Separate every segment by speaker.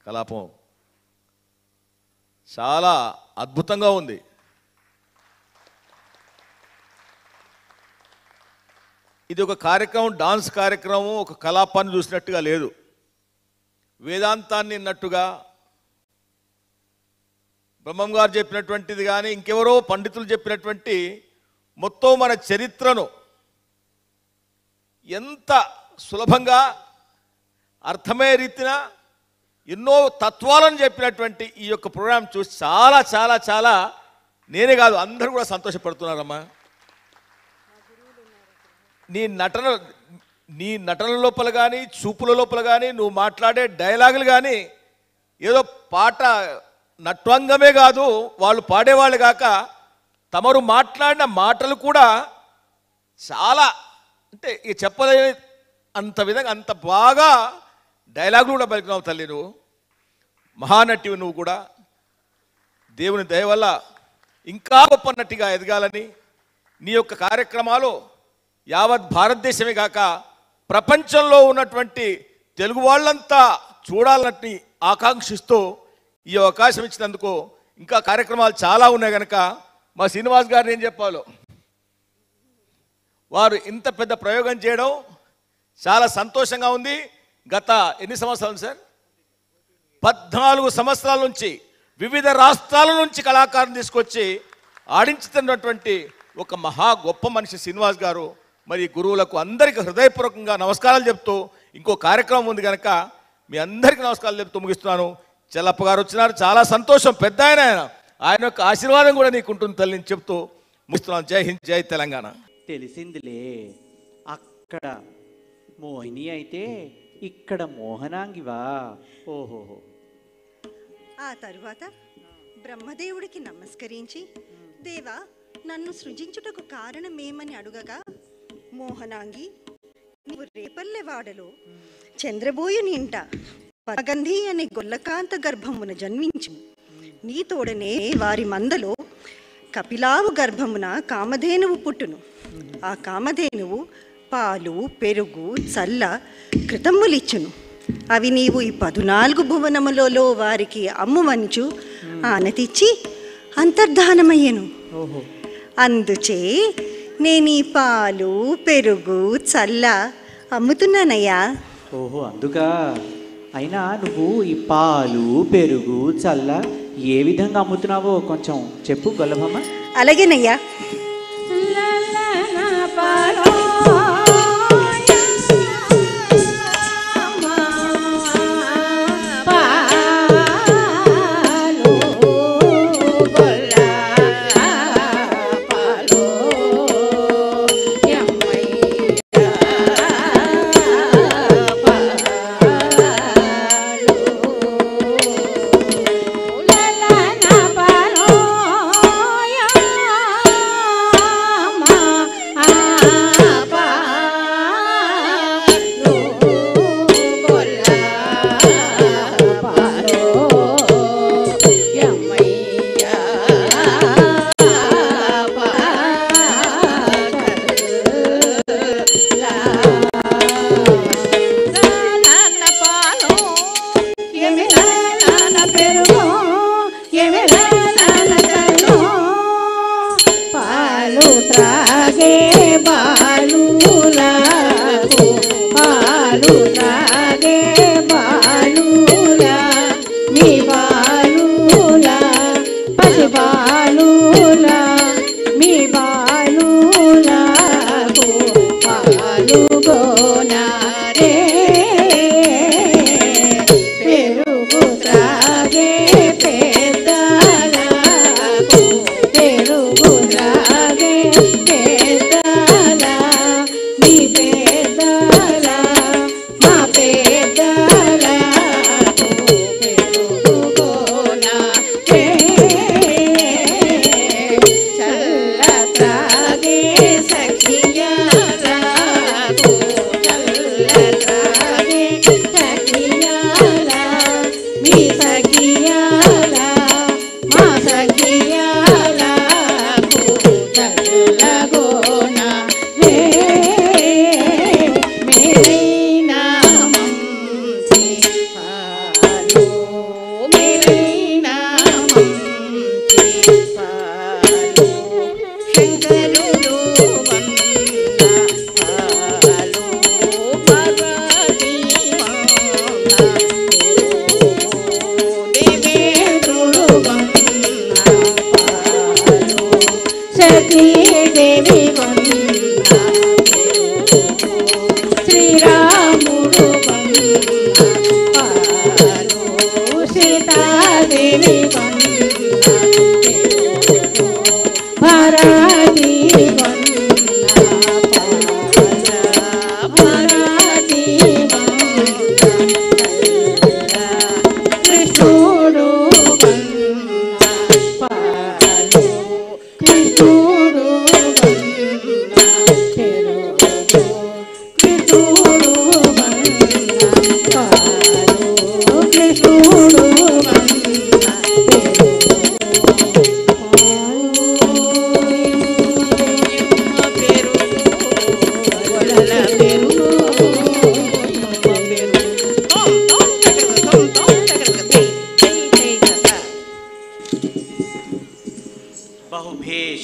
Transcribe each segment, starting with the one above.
Speaker 1: కలాపం చాలా అద్భుతంగా ఉంది ఇది ఒక కార్యక్రమం డాన్స్ కార్యక్రమం ఒక కలాపాన్ని చూసినట్టుగా లేదు వేదాంతాన్ని విన్నట్టుగా బ్రహ్మం గారు చెప్పినటువంటిది కానీ ఇంకెవరో పండితులు చెప్పినటువంటి మొత్తం మన చరిత్రను ఎంత సులభంగా అర్థమయ్యే రీతిన ఎన్నో తత్వాలను చెప్పినటువంటి ఈ యొక్క ప్రోగ్రాం చూసి చాలా చాలా చాలా నేనే కాదు అందరూ కూడా సంతోషపడుతున్నారమ్మా నీ నటన నీ నటన లోపల కానీ చూపుల లోపల కానీ నువ్వు మాట్లాడే డైలాగులు కానీ ఏదో పాట నట్వంగమే కాదు వాళ్ళు పాడేవాళ్ళు కాక తమరు మాట్లాడిన మాటలు కూడా చాలా అంటే ఇక చెప్పలేని అంత విధంగా అంత బాగా డైలాగులు కూడా పలికినావు తల్లి నువ్వు మహానటివి నువ్వు కూడా దేవుని దయ వల్ల ఇంకా గొప్ప నటిగా ఎదగాలని నీ యొక్క కార్యక్రమాలు యావత్ భారతదేశమే కాక ప్రపంచంలో ఉన్నటువంటి తెలుగు వాళ్ళంతా చూడాలని ఆకాంక్షిస్తూ ఈ అవకాశం ఇచ్చినందుకు ఇంకా కార్యక్రమాలు చాలా ఉన్నాయి కనుక మా శ్రీనివాస్ గారిని ఏం చెప్పాలో వారు ఇంత పెద్ద ప్రయోగం చేయడం చాలా సంతోషంగా ఉంది గత ఎన్ని సంవత్సరాలు సార్ పద్నాలుగు సంవత్సరాల నుంచి వివిధ రాష్ట్రాల నుంచి కళాకారుని తీసుకొచ్చి ఆడించుతున్నటువంటి ఒక మహా గొప్ప మనిషి శ్రీనివాస్ గారు మరి గురువులకు అందరికీ హృదయపూర్వకంగా నమస్కారాలు చెప్తూ ఇంకో కార్యక్రమం ఉంది కనుక మీ అందరికీ నమస్కారాలు చెప్తూ ముగిస్తున్నాను చెల్లప్ప గారు వచ్చినారు చాలా సంతోషం పెద్ద ఆయన ఆయన ఆయన యొక్క ఆశీర్వాదం కూడా నీకు ఉంటుంది తల్లిని చెప్తూ ముగిస్తున్నాను జై హింద్ జై తెలంగాణ
Speaker 2: తెలిసిందిలే అక్కడ మోహిని అయితే ఇక్కడ మోహనాంగివా ఓహోహో
Speaker 3: ఆ తరువాత బ్రహ్మదేవుడికి నమస్కరించి దేవా నన్ను సృజించుటకు కారణమేమని అడుగగా మోహనాంగి నీవు రేపల్లెవాడలో చంద్రబోయుని ఇంట పగంధి అనే గొల్లకాంత గర్భమున జన్మించు నీ తోడనే వారి మందలో కపిలావు గర్భమున కామధేనువు పుట్టును ఆ కామధేనువు పాలు పెరుగు చల్ల కృతములిచ్చును అవి నీవు ఈ పదునాలుగు భువనములలో వారికి అమ్ముమంచు ఆనతిచ్చి అంతర్ధానమయ్యను
Speaker 2: ఓహో
Speaker 3: అందుచే నేను ఈ పాలు పెరుగు చల్ల అమ్ముతున్నానయ్యా
Speaker 2: ఓహో అందుకా అయినా నువ్వు ఈ పాలు పెరుగు చల్ల ఏ విధంగా అమ్ముతున్నావో కొంచెం చెప్పు గొల్లభమ్మ
Speaker 3: అలాగేనయ్యా
Speaker 4: పాలు త్రాగే బాలులకు పాలు త్రాగే బాలులా మీ బాలులా పసి బాలులా మీ బాలులకు పాలు గోనారే పెరుగు త్రాగే పెద్ద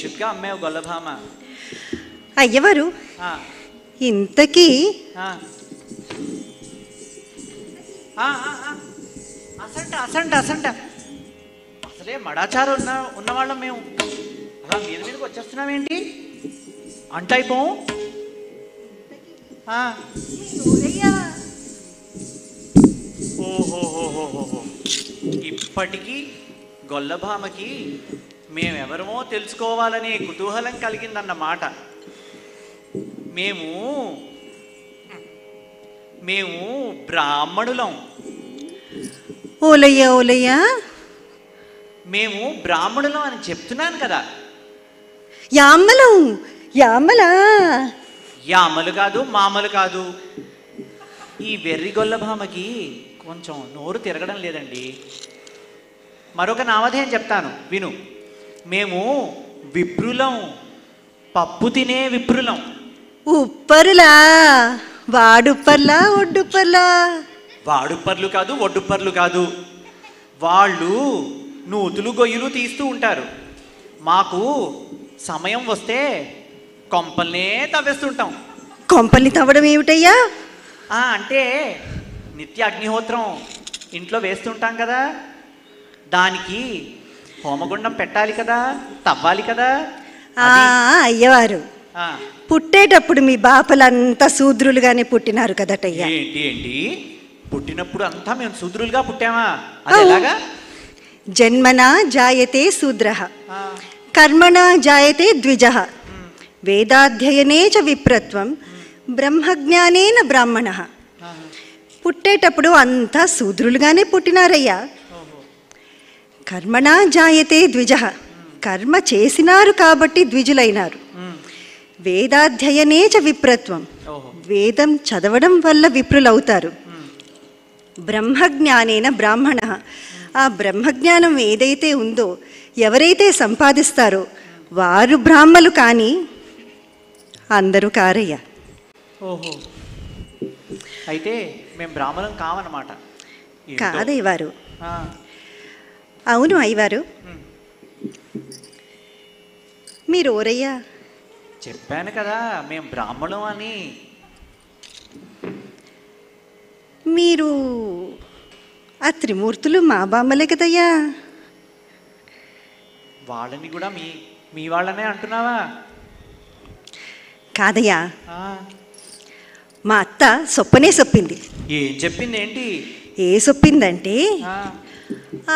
Speaker 2: బేషుగ్గా అమ్మావు గొల్లభామ
Speaker 3: అయ్యవారు
Speaker 2: ఆ,
Speaker 3: ఇంతకీ
Speaker 2: ఆ. ఆ, ఆ, ఆ. అసంట అసంట అసంట అసలే మడాచారు ఉన్న ఉన్నవాళ్ళం మేము అలా మీద మీదకి వచ్చేస్తున్నామేంటి అంటైపోం ఆ. ఓహోహోహోహో. ఇప్పటికీ గొల్లభామకి మేమెవరమో తెలుసుకోవాలనే కుతూహలం కలిగిందన్నమాట మేము మేము బ్రాహ్మణులం
Speaker 3: ఓలయ్య ఓలయ్య
Speaker 2: మేము బ్రాహ్మణులం అని చెప్తున్నాను కదా
Speaker 3: యామలం యామలా
Speaker 2: యామలు కాదు మామలు కాదు ఈ వెర్రి గొల్లభామకి కొంచెం నోరు తిరగడం లేదండి మరొక నామధేయం చెప్తాను విను మేము విప్రులం పప్పు తినే విప్రులం
Speaker 3: ఉప్పరులా వాడుప్పర్లా ఒడ్డుప్పర్లా
Speaker 2: వాడుప్పర్లు కాదు ఒడ్డుప్పర్లు కాదు వాళ్ళు నూతులు గొయ్యలు తీస్తూ ఉంటారు మాకు సమయం వస్తే కొంపల్నే తవ్వేస్తుంటాం
Speaker 3: కొంపల్ని తవ్వడం ఏమిటయ్యా
Speaker 2: ఆ, అంటే నిత్య అగ్నిహోత్రం ఇంట్లో వేస్తుంటాం కదా దానికి హోమగుండం పెట్టాలి కదా తవ్వాలి కదా
Speaker 3: ఆ
Speaker 2: అది.
Speaker 3: అయ్యవారు
Speaker 2: ఆ,
Speaker 3: పుట్టేటప్పుడు మీ బాపలంతా శూద్రులుగానే పుట్టినారు కదటయ్యా
Speaker 2: ఏంటి ఏంటి పుట్టినప్పుడు అంతా మేము శూద్రులుగా పుట్టామా అది
Speaker 3: అవును.
Speaker 2: ఎలాగా
Speaker 3: జన్మనా జాయతే శూద్ర
Speaker 2: ఆ,
Speaker 3: కర్మణా జాయతే ద్విజ వేదాధ్యయనే చ విప్రత్వం బ్రహ్మజ్ఞానేన బ్రాహ్మణ
Speaker 2: ఆ,
Speaker 3: పుట్టేటప్పుడు అంతా శూద్రులుగానే పుట్టినారయ్యా
Speaker 2: ఓహో.
Speaker 3: కర్మణా జాయతే ద్విజ కర్మ చేసినారు కాబట్టి ద్విజులైనారు
Speaker 2: ఉమ్,
Speaker 3: వేదాధ్యయనే చ విప్రత్వం
Speaker 2: ఓహో
Speaker 3: వేదం చదవడం వల్ల విప్రులవుతారు
Speaker 2: ఉమ్,
Speaker 3: బ్రహ్మజ్ఞానేన బ్రాహ్మణ ఆ బ్రహ్మజ్ఞానం ఏదైతే ఉందో ఎవరైతే సంపాదిస్తారో వారు బ్రాహ్మలు కానీ అందరూ కారయ్య
Speaker 2: ఓహో అయితే మేము బ్రాహ్మణం కామన్నమాట ఏంటో.
Speaker 3: కాదయ్యవారు
Speaker 2: ఆ,
Speaker 3: అవును అయ్యవారు
Speaker 2: ఉమ్.
Speaker 3: మీరు ఓరయ్యా
Speaker 2: చెప్పాను కదా మేము బ్రాహ్మణం అని
Speaker 3: మీరు ఆ త్రిమూర్తులు మా బామ్మలే కదయ్యా
Speaker 2: వాళ్ళని కూడా మీ మీ వాళ్ళనే అంటున్నావా
Speaker 3: కాదయ్యా
Speaker 2: ఆ,
Speaker 3: మా అత్త సొప్పనే సొప్పింది
Speaker 2: ఏం చెప్పింది ఏంటి
Speaker 3: ఏ సొప్పిందంటే
Speaker 2: ఆ,
Speaker 3: ఆ,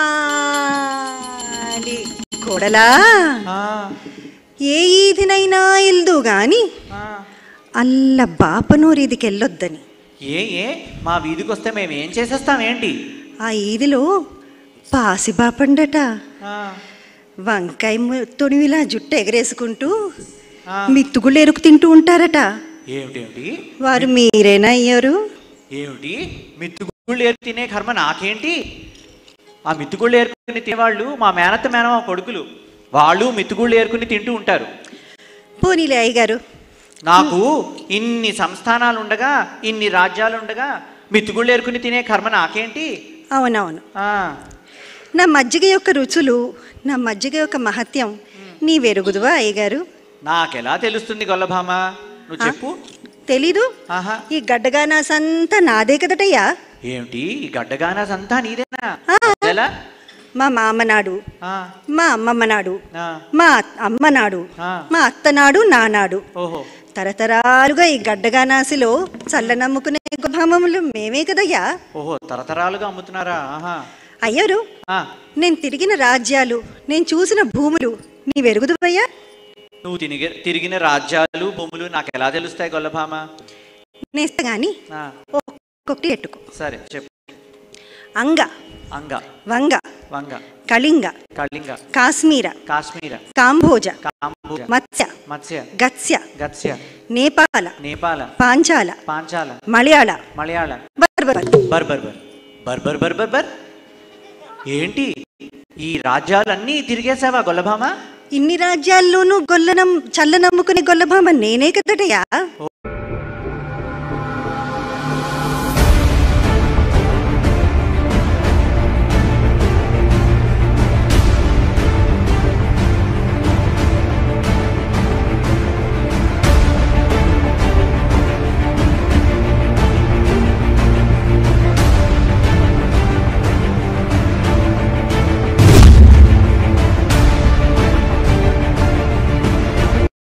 Speaker 3: అది కోడలా
Speaker 2: ఆ,
Speaker 3: ఏ ఈదినైనా ఇల్దు గాని
Speaker 2: ఆ.
Speaker 3: అల్ల బాపనూరిదికెళ్ళొద్దని
Speaker 2: ఏ ఏ మా వీధికి వస్తే మేము ఏం చేసేస్తాం ఏంటి
Speaker 3: ఆ ఈదిలో పాసి బాపండట
Speaker 2: ఆ,
Speaker 3: వంకాయ ము- తొడివిలా జుట్టు ఎగరేసుకుంటూ
Speaker 2: ఆ.
Speaker 3: మిత్తుగుళ్ళు ఎరుకు తింటూ ఉంటారట
Speaker 2: ఏమిటేమిటి
Speaker 3: వారు మీరేనా అయ్యారు
Speaker 2: ఏమిటి మిత్తుగుళ్ళు ఏరు తినే కర్మ నాకేంటి ఆ మిత్తుగుళ్ళు ఏరుకుని తినేవాళ్ళు మా మేనత్త మేనమా కొడుకులు వాళ్ళు మిత్తుగుళ్ళు ఏరుకుని తింటూ ఉంటారు
Speaker 3: పోనీలే అయ్యగారు
Speaker 2: నాకు ఇన్ని సంస్థానాలు ఉండగా ఇన్ని రాజ్యాలు ఉండగా మిత్తుగుళ్ళు ఏరుకుని తినే కర్మ నాకేంటి
Speaker 3: అవునవును
Speaker 2: ఆ,
Speaker 3: నా మజ్జిగ యొక్క రుచులు నా మజ్జిగ యొక్క మహత్యం నీ వెరుగుదువా అయ్యగారు
Speaker 2: నాకెలా తెలుస్తుంది గొల్లభామ నువ్వు చెప్పు
Speaker 3: తెలీదు
Speaker 2: ఆహా
Speaker 3: ఈ గడ్డగానాసంతా నాదే కదటయ్యా
Speaker 2: ఏమిటి ఈ గడ్డగానాస్ అంతా నీదేనా
Speaker 3: ఆ.
Speaker 2: ఎలా
Speaker 3: మా మామ నాడు
Speaker 2: ఆ,
Speaker 3: మా అమ్మమ్మ నాడు
Speaker 2: ఆ,
Speaker 3: మా అమ్మ నాడు
Speaker 2: ఆ.
Speaker 3: మా అత్త నాడు నా నాడు
Speaker 2: ఓహో
Speaker 3: తరతరాలుగా ఈ గడ్డగానాసిలో చల్ల నమ్ముకునే భామములు మేమే కదయ్యా
Speaker 2: ఓహో తరతరాలుగా అమ్ముతున్నారా ఆహా
Speaker 3: అయ్యారు
Speaker 2: ఆ,
Speaker 3: నేను తిరిగిన రాజ్యాలు నేను చూసిన భూములు నీ వెరుగుదువయ్యా
Speaker 2: నువ్వు తిరిగి తిరిగిన రాజ్యాలు భూములు నాకు ఎలా తెలుస్తాయి గొల్లభామ
Speaker 3: నేస్త గాని
Speaker 2: ఆ,
Speaker 3: ఒక్కొక్కటి ఎట్టుకో
Speaker 2: సరే చెప్పు
Speaker 3: అంగ
Speaker 2: అంగ
Speaker 3: వంగ
Speaker 2: వంగ
Speaker 3: కళింగ
Speaker 2: కళింగ
Speaker 3: కాశ్మీర
Speaker 2: కాశ్మీర
Speaker 3: కాంభోజ
Speaker 2: కాంబోజ
Speaker 3: మత్స్య
Speaker 2: మత్స్య
Speaker 3: గత్స్య
Speaker 2: గత్స్య
Speaker 3: నేపాల
Speaker 2: నేపాల
Speaker 3: పాంచాల
Speaker 2: పాంచాల
Speaker 3: మలయాళ
Speaker 2: మలయాళ
Speaker 3: బర్బర్
Speaker 2: బర్ బర్ బర్ బర్ బర్ బర్ బర్ బర్ ఏంటి ఈ రాజ్యాలన్నీ తిరిగేసావా గొల్లభామ
Speaker 3: ఇన్ని రాజ్యాల్లోనూ గొల్లనం చల్ల నమ్ముకునే గొల్లభామ నేనే కదటయ్యా
Speaker 2: ఓ